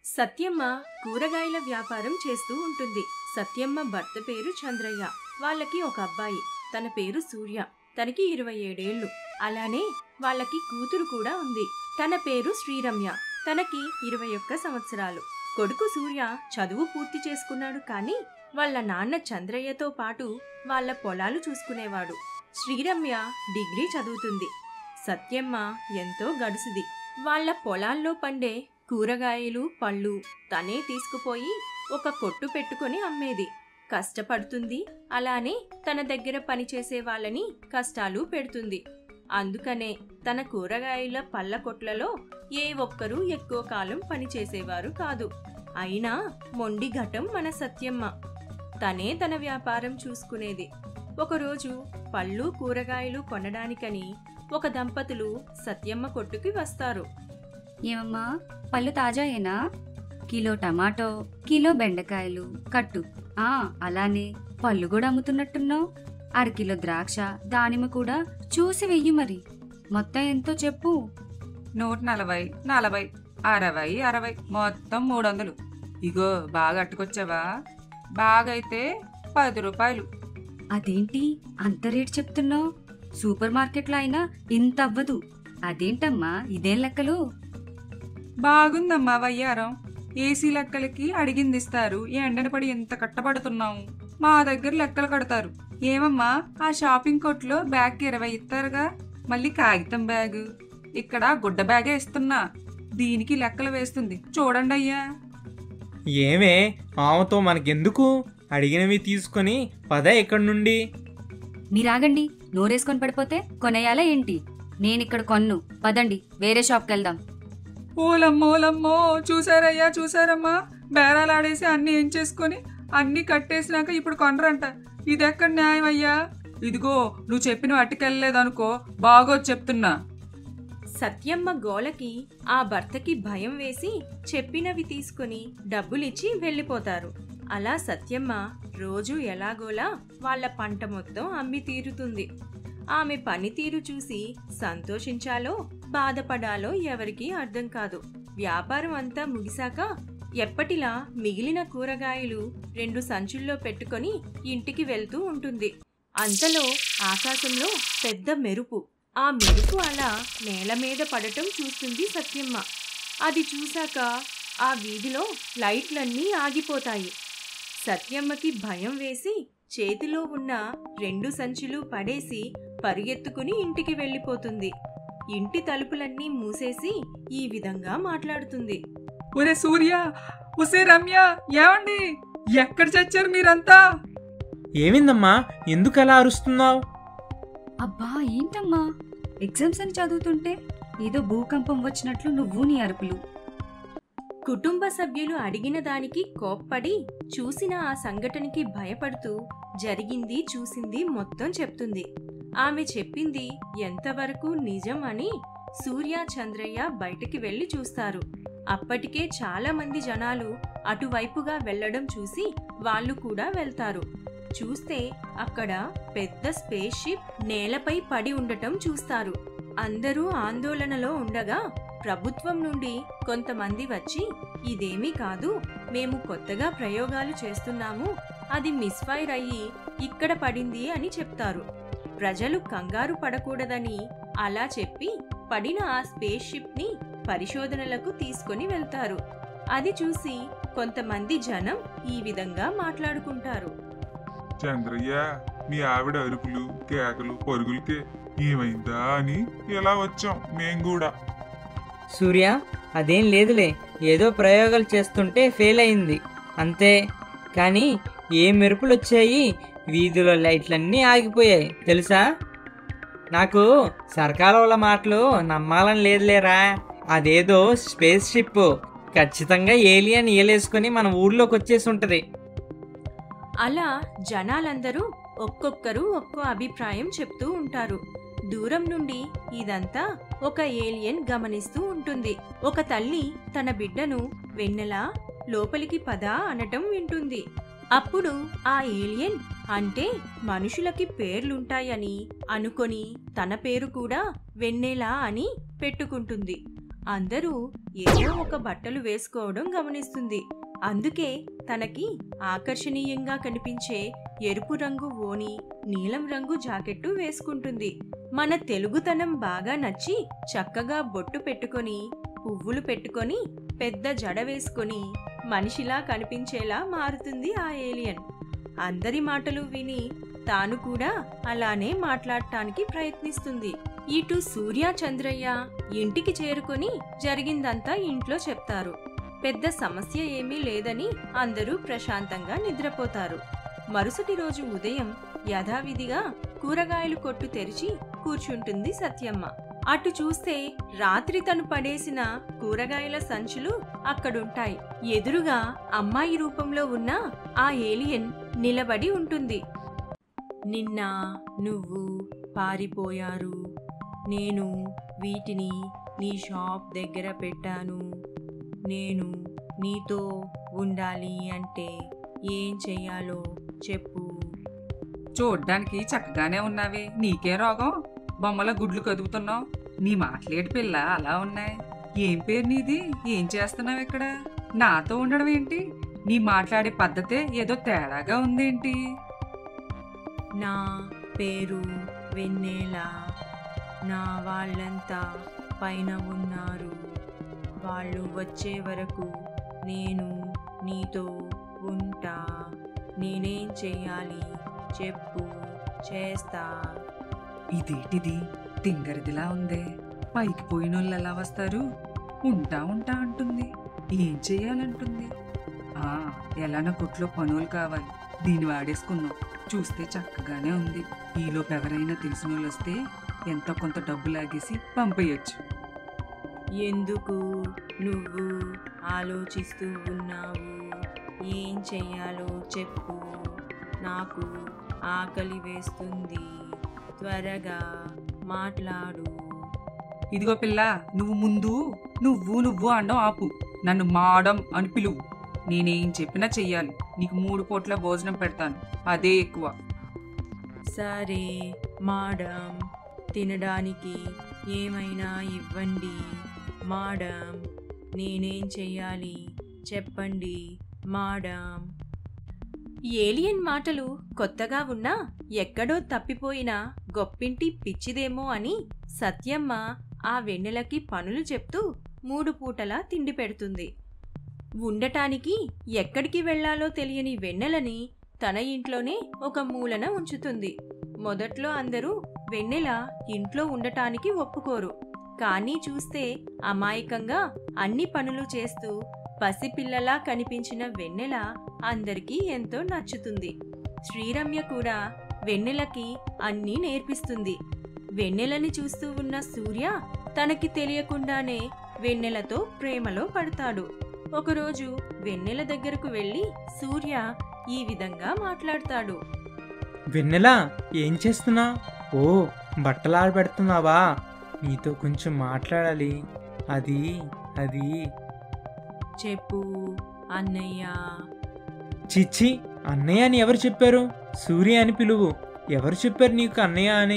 సత్యమ్మ కూరగాయల వ్యాపారం చేస్తూ ఉంటుంది సత్యమ్మ భర్త పేరు చంద్రయ్య వాళ్ళకి ఒక అబ్బాయి తన పేరు సూర్య తనకి ఇరవై ఏడేళ్లు అలానే వాళ్ళకి కూతురు కూడా ఉంది తన పేరు శ్రీరమ్య తనకి ఇరవై ఒక్క సంవత్సరాలు కొడుకు సూర్య చదువు పూర్తి చేసుకున్నాడు కానీ వాళ్ళ నాన్న చంద్రయ్యతో పాటు వాళ్ళ పొలాలు చూసుకునేవాడు శ్రీరమ్య డిగ్రీ చదువుతుంది సత్యమ్మ ఎంతో గడుసుది వాళ్ళ పొలాల్లో పండే కూరగాయలు పళ్ళు తనే తీసుకుపోయి ఒక కొట్టు పెట్టుకొని అమ్మేది కష్టపడుతుంది అలానే తన దగ్గర పనిచేసే వాళ్ళని కష్టాలు పెడుతుంది అందుకనే తన కూరగాయల పళ్ళ కొట్లలో ఏ ఒక్కరూ ఎక్కువ కాలం పనిచేసేవారు కాదు అయినా మొండి ఘటం మన సత్యమ్మ తనే తన వ్యాపారం చూసుకునేది ఒకరోజు పళ్ళు కూరగాయలు కొనడానికని ఒక దంపతులు సత్యమ్మ కొట్టుకి వస్తారు ఏమమ్మా పళ్ళు తాజాయేనా కిలో టమాటో కిలో బెండకాయలు కట్టు ఆ అలానే పళ్ళు కూడా అమ్ముతున్నట్టున్నావు అరకిలో ద్రాక్ష దానిమ్మ కూడా చూసి వెయ్యి మరి మొత్తం ఎంతో చెప్పు నూట నలభై నలభై అరవై అరవై మొత్తం మూడు వందలు ఇగో బాగా అట్టుకొచ్చావా బాగైతే పది రూపాయలు అదేంటి అంత రేట్ చెప్తున్నావు సూపర్ మార్కెట్లో అయినా ఇంత అవ్వదు అదేంటమ్మా ఇదేం లెక్కలు బాగుందమ్మా వయ్యారం ఏసీ లెక్కలకి అడిగింది ఇస్తారు ఎండన పడి ఎంత కట్టబడుతున్నాము మా దగ్గర లెక్కలు కడతారు ఏమమ్మా ఆ షాపింగ్ కోట్లో బ్యాగ్కి ఇరవై ఇస్తారుగా మళ్ళీ కాగితం బ్యాగు ఇక్కడ గుడ్డ బ్యాగే ఇస్తున్నా దీనికి లెక్కలు వేస్తుంది చూడండి అయ్యా ఏమే ఆమెతో మనకెందుకు అడిగినవి తీసుకొని పద ఇక్కడి నుండి మీరాగండి నోరేసుకొని పడిపోతే కొనేయాలా ఏంటి నేనిక్కడ కొన్ను పదండి వేరే షాప్కి వెళ్దాం ఓలమ్మో ఓలమ్మో చూసారయ్యా చూసారమ్మా బేరాలు ఆడేసి అన్ని ఏం చేసుకొని అన్ని కట్టేసినాక ఇప్పుడు కొనరంట ఇదెక్కడ న్యాయం అయ్యా ఇదిగో నువ్వు చెప్పిన అట్టుకెళ్ళలేదనుకో బాగోదు చెప్తున్నా సత్యమ్మ గోలకి ఆ భర్తకి భయం వేసి చెప్పినవి తీసుకుని డబ్బులిచ్చి వెళ్ళిపోతారు అలా సత్యమ్మ రోజు ఎలాగోలా వాళ్ళ పంట మొత్తం అమ్మి తీరుతుంది ఆమె పనితీరు చూసి సంతోషించాలో బాధపడాలో ఎవరికీ అర్థం కాదు వ్యాపారం అంతా ముగిశాక ఎప్పటిలా మిగిలిన కూరగాయలు రెండు సంచుల్లో పెట్టుకొని ఇంటికి వెళ్తూ ఉంటుంది అంతలో ఆకాశంలో పెద్ద మెరుపు ఆ మెరుపు అలా నేల మీద పడటం చూస్తుంది సత్యమ్మ అది చూశాక ఆ వీధిలో లైట్లన్నీ ఆగిపోతాయి సత్యమ్మకి భయం వేసి చేతిలో ఉన్న రెండు సంచులు పడేసి పరిగెత్తుకుని ఇంటికి వెళ్ళిపోతుంది ఇంటి తలుపులన్నీ మూసేసి ఈ విధంగా మాట్లాడుతుంది ఒరే సూర్య ఒసే రమ్య ఏమండి ఎక్కడ చచ్చారు మీరంతా ఏమిందమ్మా ఎందుకు అలా అరుస్తున్నావు అబ్బా ఏంటమ్మా ఎగ్జామ్స్ అని చదువుతుంటే ఏదో భూకంపం వచ్చినట్లు నువ్వు నీ అరుపులు కుటుంబ సభ్యులు అడిగిన దానికి కోప్పడి చూసిన ఆ సంఘటనకి భయపడుతూ జరిగింది చూసింది మొత్తం చెప్తుంది ఆమె చెప్పింది ఎంతవరకు నిజం అని సూర్య చంద్రయ్య బయటికి వెళ్లి చూస్తారు అప్పటికే చాలా మంది జనాలు అటువైపుగా వెళ్లడం చూసి వాళ్ళు కూడా వెళ్తారు చూస్తే అక్కడ పెద్ద స్పేస్ షిప్ నేలపై పడి ఉండటం చూస్తారు అందరూ ఆందోళనలో ఉండగా ప్రభుత్వం నుండి కొంతమంది వచ్చి ఇదేమీ కాదు మేము కొత్తగా ప్రయోగాలు చేస్తున్నాము అది మిస్ఫైర్ అయ్యి ఇక్కడ పడింది అని చెప్తారు ప్రజలు కంగారు పడకూడదని అలా చెప్పి పడిన ఆ స్పేస్ షిప్ ని పరిశోధనలకు తీసుకొని వెళ్తారు అది చూసి కొంతమంది జనం ఈ విధంగా మాట్లాడుకుంటారు చంద్రయ్య మీ ఆవిడ అరుపులు కేకలు పరుగులకే ఏమైందా అని ఇలా వచ్చాం మేం కూడా సూర్య అదేం లేదులే ఏదో ప్రయోగాలు చేస్తుంటే ఫెయిల్ అయింది అంతే కానీ ఏ మెరుపులు వచ్చాయి వీధిలో లైట్లన్నీ ఆగిపోయాయి తెలుసా నాకు సర్కార్ వాళ్ళ మాటలు నమ్మాలని లేదులేరా అదేదో స్పేస్ షిప్ ఖచ్చితంగా ఏలియన్ ఏలేసుకొని మన ఊర్లోకి వచ్చేసి ఉంటుంది అలా జనాలందరూ ఒక్కొక్కరు ఒక్కో అభిప్రాయం చెప్తూ ఉంటారు దూరం నుండి ఇదంతా ఒక ఏలియన్ గమనిస్తూ ఉంటుంది ఒక తల్లి తన బిడ్డను వెన్నెలా లోపలికి పద అనటం వింటుంది అప్పుడు ఆ ఏలియన్ అంటే మనుషులకి పేర్లుంటాయని అనుకొని తన పేరు కూడా వెన్నెలా అని పెట్టుకుంటుంది అందరూ ఏదో ఒక బట్టలు వేసుకోవడం గమనిస్తుంది అందుకే తనకి ఆకర్షణీయంగా కనిపించే ఎరుపు రంగు ఓని నీలం రంగు జాకెట్టు వేసుకుంటుంది మన తెలుగుతనం బాగా నచ్చి చక్కగా బొట్టు పెట్టుకొని పువ్వులు పెట్టుకొని పెద్ద జడ వేసుకొని మనిషిలా కనిపించేలా మారుతుంది ఆ ఏలియన్ అందరి మాటలు విని తాను కూడా అలానే మాట్లాడటానికి ప్రయత్నిస్తుంది ఇటు సూర్య చంద్రయ్య ఇంటికి చేరుకొని జరిగిందంతా ఇంట్లో చెప్తారు పెద్ద సమస్య ఏమీ లేదని అందరూ ప్రశాంతంగా నిద్రపోతారు మరుసటి రోజు ఉదయం యథావిధిగా కూరగాయలు కొట్టు తెరిచి కూర్చుంటుంది సత్యమ్మ అటు చూస్తే రాత్రి తను పడేసిన కూరగాయల సంచులు అక్కడుంటాయి ఎదురుగా అమ్మాయి రూపంలో ఉన్న ఆ ఏలియన్ నిలబడి ఉంటుంది నిన్న నువ్వు పారిపోయారు నేను వీటిని నీ షాప్ దగ్గర పెట్టాను నేను నీతో ఉండాలి అంటే ఏం చెయ్యాలో చెప్పు చూడ్డానికి చక్కగానే ఉన్నావే నీకే రోగం బొమ్మల గుడ్లు కదుపుతున్నావు నీ మాట్లాడి పిల్ల అలా ఉన్నాయి ఏం పేరు నీది ఏం చేస్తున్నావు ఇక్కడ నాతో ఉండడం ఏంటి నీ మాట్లాడే పద్ధతే ఏదో తేడాగా ఉందేంటి నా పేరు వెన్నెల నా వాళ్ళంతా పైన ఉన్నారు వాళ్ళు వచ్చే వరకు నేను నీతో ఉంటా నేనేం చెయ్యాలి చెప్పు చేస్తా ఇదేంటిది తింగరిదిలా ఉందే పైకి పోయిన వాళ్ళు ఎలా వస్తారు ఉంటా ఉంటా అంటుంది ఏం చెయ్యాలంటుంది ఆ ఎలానో కొట్లో పనులు కావాలి దీన్ని వాడేసుకుందాం చూస్తే చక్కగానే ఉంది ఈలోపు ఎవరైనా తెలిసిన వాళ్ళు వస్తే ఎంతో కొంత డబ్బు లాగేసి పంపేయొచ్చు ఎందుకు నువ్వు ఆలోచిస్తూ ఉన్నావు ఏం చెయ్యాలో చెప్పు నాకు ఆకలి వేస్తుంది త్వరగా మాట్లాడు ఇదిగో పిల్ల నువ్వు ముందు నువ్వు నువ్వు అండం ఆపు నన్ను మాడం అని పిలువు నేనేం చెప్పినా చెయ్యాలి నీకు మూడు పూట్ల భోజనం పెడతాను అదే ఎక్కువ సరే మాడం తినడానికి ఏమైనా ఇవ్వండి మాడం నేనేం చెయ్యాలి చెప్పండి మాడం ఏలియన్ మాటలు కొత్తగా ఉన్నా ఎక్కడో తప్పిపోయిన గొప్పింటి పిచ్చిదేమో అని సత్యమ్మ ఆ వెన్నెలకి పనులు చెప్తూ మూడు పూటలా తిండి పెడుతుంది ఉండటానికి ఎక్కడికి వెళ్లాలో తెలియని వెన్నెలని తన ఇంట్లోనే ఒక మూలన ఉంచుతుంది మొదట్లో అందరూ వెన్నెల ఇంట్లో ఉండటానికి ఒప్పుకోరు కానీ చూస్తే అమాయకంగా అన్ని పనులు చేస్తూ పసిపిల్లలా కనిపించిన వెన్నెల అందరికీ ఎంతో నచ్చుతుంది శ్రీరమ్య కూడా వెన్నెలకి అన్నీ నేర్పిస్తుంది వెన్నెలని చూస్తూ ఉన్న సూర్య తనకి తెలియకుండానే వెన్నెలతో ప్రేమలో పడతాడు ఒకరోజు వెన్నెల దగ్గరకు వెళ్ళి సూర్య ఈ విధంగా మాట్లాడతాడు వెన్నెలా ఏం చేస్తున్నా ఓ బట్టలు ఆడబెడుతున్నావా నీతో కొంచెం మాట్లాడాలి అది అది చెప్పు అన్నయ్య చిచ్చి అన్నయ్య అని ఎవరు చెప్పారు సూర్య అని పిలువు ఎవరు చెప్పారు నీకు అన్నయ్య అని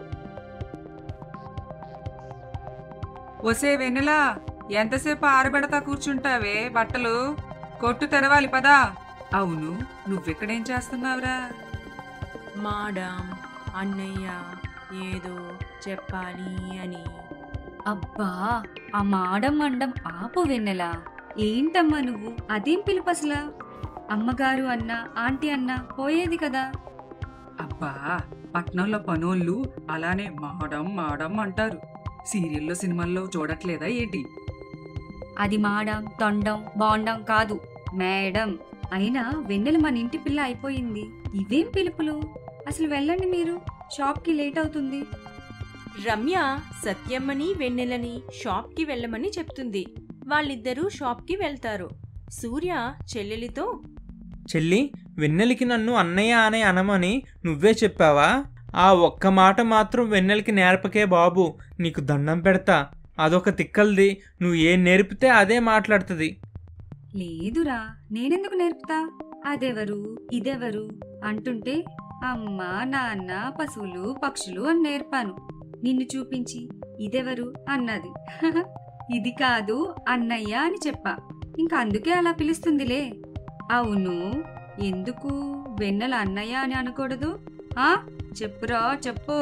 ఒసే వెన్నెలా ఎంతసేపు ఆరబెడతా కూర్చుంటావే బట్టలు కొట్టు తెరవాలి పదా అవును నువ్వెక్కడేం చేస్తున్నావురా మాడం అన్నయ్య ఏదో చెప్పాలి అని అబ్బా ఆ మాడం మండం ఆపు వెన్నెలా ఏంటమ్మా నువ్వు అదేం పిలుపు అసలా అమ్మగారు అన్నా ఆంటీ అన్నా పోయేది కదా అబ్బా పట్నంలో పనోళ్ళు అలానే మాడం మాడం అంటారు సీరియల్లో సినిమాల్లో చూడట్లేదా ఏంటి అది మాడం తొండం బాండం కాదు మేడం అయినా వెన్నెల మన ఇంటి పిల్ల అయిపోయింది ఇవేం పిలుపులు అసలు వెళ్ళండి మీరు షాప్కి లేట్ అవుతుంది రమ్య సత్యమ్మని వెన్నెలని షాప్కి వెళ్ళమని చెప్తుంది వాళ్ళిద్దరూ షాప్కి వెళ్తారు సూర్య చెల్లెలితో చెల్లి వెన్నెలకి నన్ను అన్నయ్య అనే అనమని నువ్వే చెప్పావా ఆ ఒక్క మాట మాత్రం వెన్నెలకి నేర్పకే బాబు నీకు దండం పెడతా అదొక తిక్కల్ది నువ్వు ఏం నేర్పితే అదే మాట్లాడుతుంది లేదురా నేనెందుకు నేర్పుతా అదెవరు ఇదెవరు అంటుంటే అమ్మ నాన్న పశువులు పక్షులు అని నేర్పాను నిన్ను చూపించి ఇదెవరు అన్నది ఇది కాదు అన్నయ్య అని చెప్పా ఇంకా అందుకే అలా పిలుస్తుందిలే అవును ఎందుకు వెన్నెల అన్నయ్య అని అనకూడదు ఆ చెప్పురా చెప్పు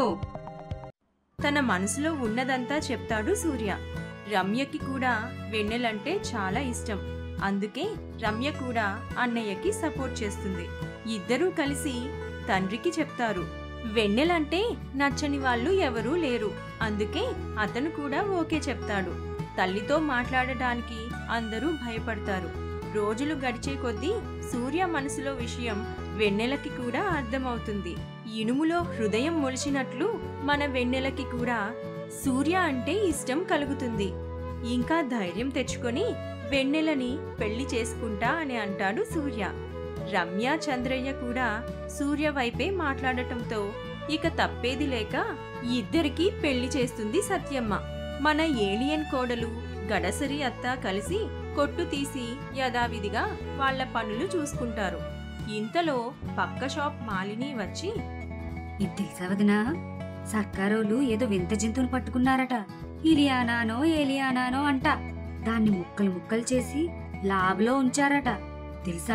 తన మనసులో ఉన్నదంతా చెప్తాడు సూర్య రమ్యకి కూడా వెన్నెలంటే చాలా ఇష్టం అందుకే రమ్య కూడా అన్నయ్యకి సపోర్ట్ చేస్తుంది ఇద్దరూ కలిసి తండ్రికి చెప్తారు వెన్నెలంటే నచ్చని వాళ్ళు ఎవరూ లేరు అందుకే అతను కూడా ఓకే చెప్తాడు తల్లితో మాట్లాడటానికి అందరూ భయపడతారు రోజులు గడిచే కొద్దీ సూర్య మనసులో విషయం వెన్నెలకి కూడా అర్థమవుతుంది ఇనుములో హృదయం మొలిచినట్లు మన వెన్నెలకి కూడా సూర్య అంటే ఇష్టం కలుగుతుంది ఇంకా ధైర్యం తెచ్చుకొని వెన్నెలని పెళ్లి చేసుకుంటా అని అంటాడు సూర్య రమ్య చంద్రయ్య కూడా సూర్య వైపే మాట్లాడటంతో ఇక తప్పేది లేక ఇద్దరికి పెళ్లి చేస్తుంది సత్యమ్మ మన ఏలియన్ కోడలు గడసరి అత్త కలిసి కొట్టు తీసి యథావిధిగా వాళ్ళ పనులు చూసుకుంటారు ఇంతలో పక్క షాప్ మాలిని వచ్చి ఇది తెలుసా వదినా సర్కారోళ్ళు ఏదో వింత జంతువుని పట్టుకున్నారట ఇలియానానో ఏలియానానో అంట దాన్ని ముక్కలు ముక్కలు చేసి లాబ్లో ఉంచారట తెలుసా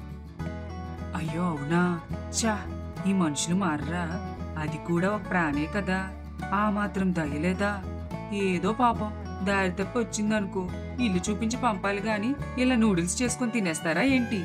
అయ్యో అవునా చా ఈ మనుషులు మారరా అది కూడా ఒక ప్రాణే కదా ఆ మాత్రం దయలేదా ఏదో పాపం దారి తప్పి వచ్చిందనుకో ఇల్లు చూపించి పంపాలి గాని ఇలా నూడిల్స్ చేసుకొని తినేస్తారా ఏంటి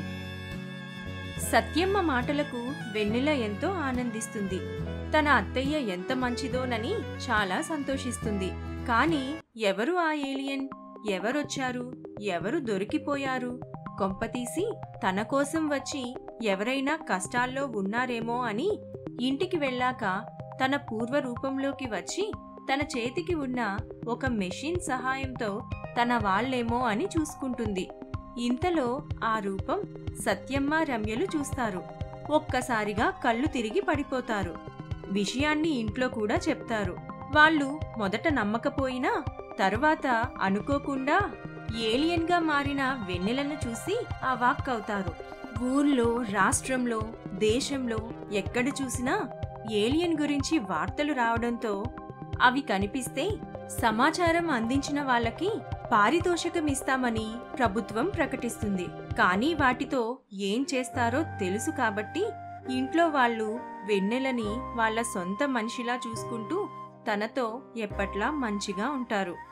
సత్యమ్మ మాటలకు వెన్నెల ఎంతో ఆనందిస్తుంది తన అత్తయ్య ఎంత మంచిదోనని చాలా సంతోషిస్తుంది కానీ ఎవరు ఆ ఏలియన్ ఎవరొచ్చారు ఎవరు దొరికిపోయారు కొంపతీసి తన కోసం వచ్చి ఎవరైనా కష్టాల్లో ఉన్నారేమో అని ఇంటికి వెళ్ళాక తన పూర్వ రూపంలోకి వచ్చి తన చేతికి ఉన్న ఒక మెషిన్ సహాయంతో తన వాళ్ళేమో అని చూసుకుంటుంది ఇంతలో ఆ రూపం సత్యమ్మ రమ్యలు చూస్తారు ఒక్కసారిగా కళ్ళు తిరిగి పడిపోతారు విషయాన్ని ఇంట్లో కూడా చెప్తారు వాళ్ళు మొదట నమ్మకపోయినా తరువాత అనుకోకుండా ఏలియన్గా మారిన వెన్నెలను చూసి అవాక్కవుతారు ఊర్లో రాష్ట్రంలో దేశంలో ఎక్కడ చూసినా ఏలియన్ గురించి వార్తలు రావడంతో అవి కనిపిస్తే సమాచారం అందించిన వాళ్ళకి పారితోషికం ఇస్తామని ప్రభుత్వం ప్రకటిస్తుంది కానీ వాటితో ఏం చేస్తారో తెలుసు కాబట్టి ఇంట్లో వాళ్ళు వెన్నెలని వాళ్ళ సొంత మనిషిలా చూసుకుంటూ తనతో ఎప్పట్లా మంచిగా ఉంటారు